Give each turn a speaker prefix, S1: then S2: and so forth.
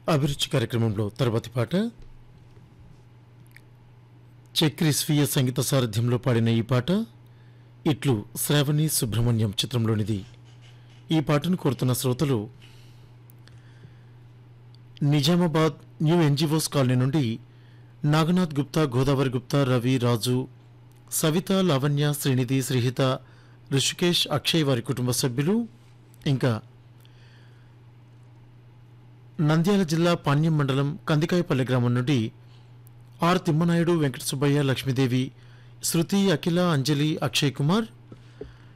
S1: అభిరుచి కార్యక్రమంలో తర్వాతి పాట చక్రి స్వీయ సంగీత సారథ్యంలో పాడిన ఈ పాట ఇట్లు శ్రావణి సుబ్రహ్మణ్యం చిత్రంలోనిది ఈ పాటను కోరుతున్న శ్రోతలు నిజామాబాద్ న్యూ ఎన్జిఓస్ కాలనీ నుండి నాగనాథ్ గుప్తా గోదావరి గుప్తా రవి రాజు సవిత లావణ్య శ్రీనిధి శ్రీహిత ఋషికేష్ అక్షయ్ వారి కుటుంబ సభ్యులు ఇంకా నంద్యాల జిల్లా పాణ్యం మండలం కందికాయపల్లి గ్రామం నుండి ఆర్ తిమ్మనాయుడు వెంకట సుబ్బయ్య లక్ష్మీదేవి శృతి అఖిల అంజలి అక్షయ్ కుమార్